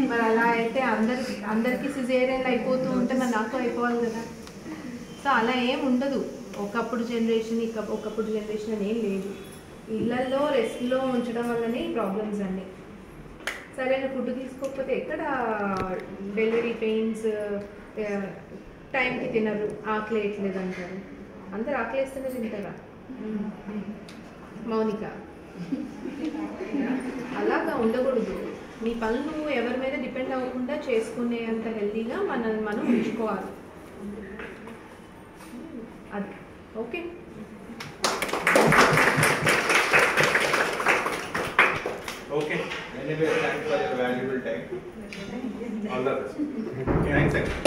మరి అలా అయితే అందరికి అందరికి సిజేరియన్ అయిపోతూ ఉంటే మరి నాకు అయిపోవాలి కదా సో అలా ఏం ఉండదు ఒకప్పుడు జనరేషన్ ఇక ఒకప్పుడు జనరేషన్ అని ఏం లేదు ఇళ్లల్లో రెస్ట్లో ఉంచడం వల్లనే ప్రాబ్లమ్స్ అన్నీ సరైన ఫుడ్ తీసుకోకపోతే ఎక్కడ డెలివరీ పెయిన్స్ టైంకి తినరు ఆకలి వేయట్లేదు అంటారు అందరు ఆకలేస్తేనే తింటారా మౌనిక అలాగా ఉండకూడదు మీ పనులు ఎవరి మీద డిపెండ్ అవ్వకుండా చేసుకునేంత హెల్తీగా మనల్ని మనం ఉంచుకోవాలి అది okay Okay. Anyway, thanks for your valuable time. All the best. Thanks, sir.